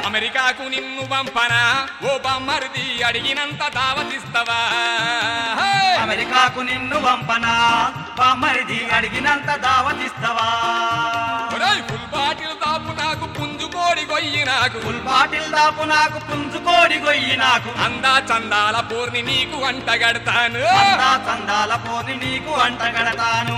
అమెరికాకు నిన్ను పంపనా ఓ బామ్మరిది అడిగినంత దావతిస్తవా హే! అమెరికాకు నిన్ను పంపనా బామ్మరిది అడిగినంత దావతిస్తవా ఒరేయ్, ఫుల్ బాటిల్ దాపు నాకు పుంజుకోడి గొయ్యి నాకు ఫుల్ బాటిల్ దాపు నాకు పుంజుకోడి గొయ్యి నాకు అందా చందాల పోర్ని నీకు అంటగడతాను అందా చందాల పోని నీకు అంటగడతాను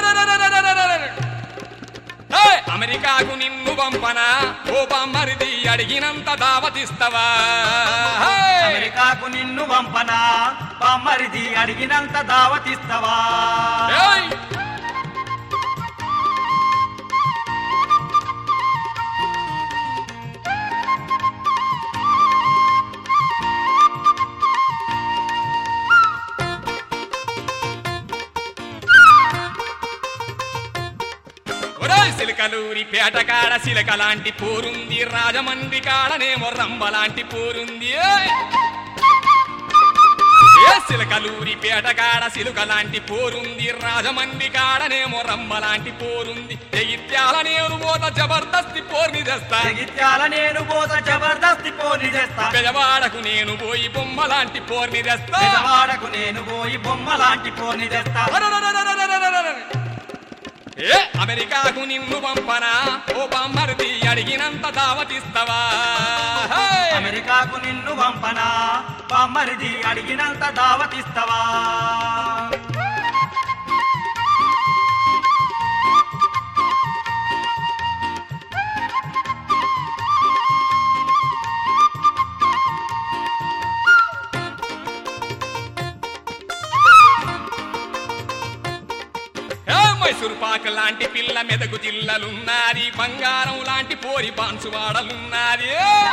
హే! అమెరికాకు నిన్ను పంపనా ఓ బామ్మరిది అడిగినంత దావతిస్తవా హే! అమెరికాకు నిన్ను పంపనా బామ్మరిది అడిగినంత దావతిస్తవా ఏయ్! ఒరేయ్ సిలకలూరి పేట కాడ సిలక లాంటి పోరుంది రాజమండ్రి కాడనేమో రంబ లాంటి పోరుంది ఏయ్! ఏ సిలకలూరి పేట కాడ సిలుక లాంటి పోరుంది రాజమండ్రి కాడనేమో రంబ లాంటి పోరుంది ఎగిత్యాల నేను పోత జబర్దస్తి పోర్ని తెస్తా జగిత్యాల నేను పోత జబర్దస్తి పోని చేస్తా పెదవాడకు నేను పోయి బొమ్మ లాంటి పోర్ని తెస్తా పెదవాడకు నేను పోయి బొమ్మ లాంటి పోని తెస్తా ఏ అమెరికాకు నిన్ను పంపనా ఓ బామ్మరిది అడిగినంత దావతిస్తవా హే! అమెరికాకు నిన్ను పంపనా బామ్మరిది అడిగినంత దావతిస్తవా ఏ మైసూరు పాక లాంటి పిల్ల మెదకు జిల్లలున్నది బంగారం లాంటి పోరి బాన్సువాడలున్నది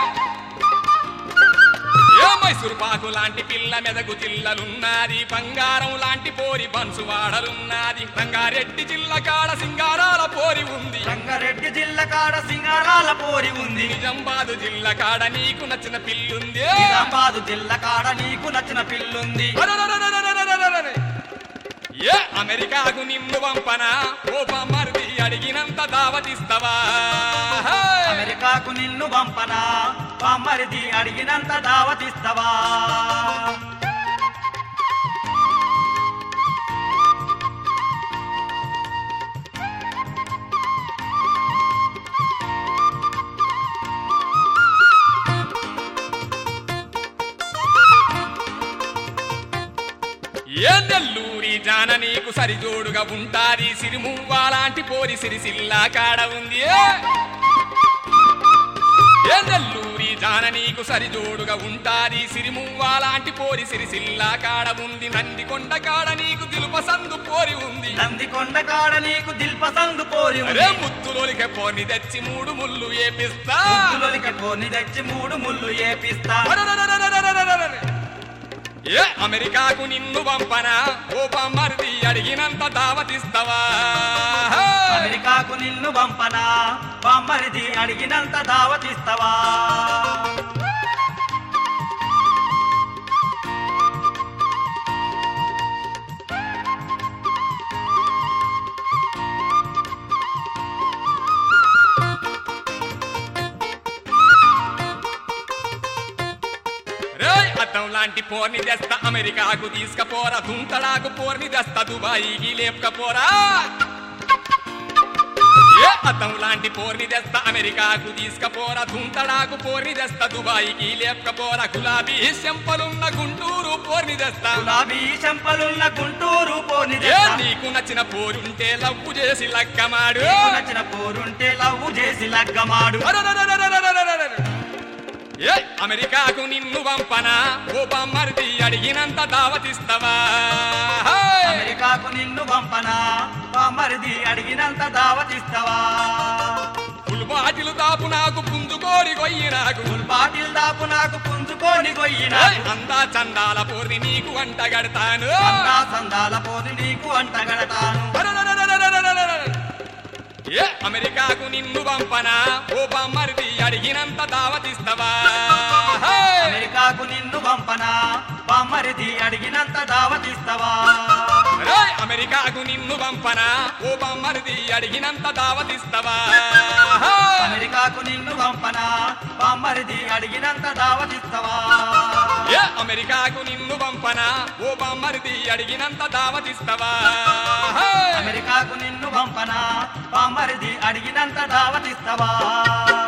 ఏ మైసూరు పాకు లాంటి పిల్ల మెదకు జిల్లలున్నది బంగారం లాంటి పోరి బన్సువాడలున్నది రంగారెడ్డి జిల్ల కాడ సింగారాల పోరి ఉంది రంగారెడ్డి జిల్లా కాడ సింగారాల పోరి ఉంది నిజామాబాదు జిల్ల కాడ నీకు నచ్చిన పిల్లుంది నిజామాబాదు జిల్లా కాడ నీకు నచ్చిన పిల్లుంది అరెరెరెరెరెరెరెరెరెరె. ఏ అమెరికాకు నిన్ను పంపనా ఓ బామ్మరిది అడిగినంత దావతిస్తవా హే! అమెరికాకు నిన్ను పంపనా బామ్మరిది అడిగినంత దావతిస్తవా ఏ నెల్లూరి జాన నీకు సరిజోడుగా ఉంటాది సిరిమువ్వ లాంటి పోరి సిరిసిల్లా కాడ ఉంది ఏ! ఏ నెల్లూరి జాన నీకు సరిజోడుగా ఉంటాది సిరిమువ్వ లాంటి పోరి సిరిసిల్లా కాడ ఉంది నందికొండ కాడ నీకు దిలుప సందు పోరి ఉంది నందికొండ కాడ నీకు దిల్పసందు పోరి అరే ఉంది ముత్తులోలిక పోని తెచ్చి మూడు ముళ్ళు ఏపిస్తా ముద్దులొలికి పోని తెచ్చి మూడు ముళ్ళు ఏపిస్తా అరెరెరెరెరెరెరెరెరె. ఏ అమెరికాకు నిన్ను పంపనా ఓ బామ్మరిది అడిగినంత దావతిస్తవా హే! అమెరికాకు నిన్ను పంపనా బామ్మరిది అడిగినంత దావతిస్తవా రేయ్ అద్దం లాంటి పోర్ని తెస్తా అమెరికాకు తీసుకపోరా దుంతడాకు పోర్ని తెస్తా దుబాయికి లేపుకపోరా ఏ అద్దం లాంటి పోర్ని తెస్తా అమెరికాకు తీసుకపోరా దుంతడాకు పోర్ని తెస్తా దుబాయికి లేపుకపోరా గులాబీ చెంపలున్న గుంటూరు పోర్ని తెస్తా గులాబీ చెంపలున్న గుంటూరు పోని ఏ తెస్తా. నీకు నచ్చిన పోరుంటే లవ్వు చేసి లక్కమాడు నీకు నచ్చిన పోరుంటే లవ్వు చేసి లగ్గమాడు అరెరెరెరెరెరెరెరెరెరె. ఏ అమెరికాకు నిన్ను పంపనా ఓ బామ్మరిది అడిగినంత దావతిస్తవా హే! అమెరికాకు నిన్ను పంపనా బామ్మరిది అడిగినంత దావతిస్తవా ఫుల్ బాటిల్ దాపు నాకు పుంజుకోడి కొయ్యి నాకు ఫుల్ బాటిల్ దాపు నాకు పుంజుకొని గొయ్యిన ఏయ్, అందా చందాల పోర్ని నీకు అంటగడతాను అంతా సందాల పోని నీకు అంటగడతాను అరెరెరెరెరెరెరెరెరె. ఏ అమెరికాకు నిన్ను పంపనా ఓ బామ్మరిది అడిగినంత దావతిస్తవా హే! అమెరికా అమెరికాకు నిన్ను పంపనా బామ్మరిది అడిగినంత దావతిస్తావా రేయ్ అమెరికాకు నిన్ను పంపనా ఓ బామ్మరిది అడిగినంత దావతిస్తవా అమెరికాకు నిన్ను పంపనా బామ్మరిది అడిగినంత దావతిస్తావా ఏ అమెరికాకు నిన్ను పంపనా ఓ బామ్మరిది అడిగినంత దావతిస్తవా అమెరికాకు నిన్ను పంపనా బామ్మరిది అడిగినంత దావతిస్తావా